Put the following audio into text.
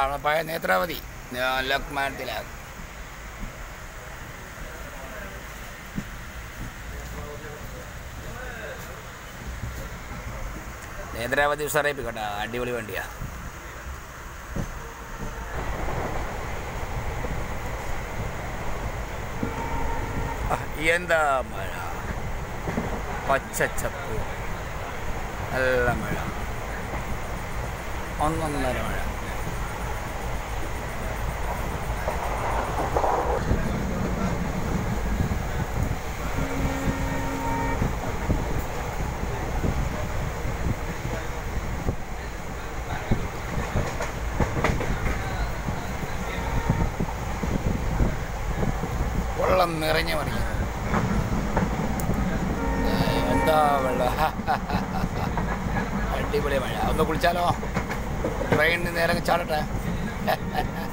നമ്മുടെ പഴയ നേത്രാവതി ലോക്മാനത്തിലാകും നേത്രാവതി ഉഷാറായി കേട്ടോ അടിപൊളി വണ്ടിയാ ആ, എന്താ മഴ പച്ചച്ചപ്പ് നല്ല മഴ ഒന്നൊന്നര മഴ വെള്ളം നിറഞ്ഞ മറിയും എന്താ വെള്ളം അടിപൊളി മഴ ഒന്ന് കുളിച്ചാലോ ട്രെയിനിന് നേരെ അങ്ങ് ചാടട്ടെ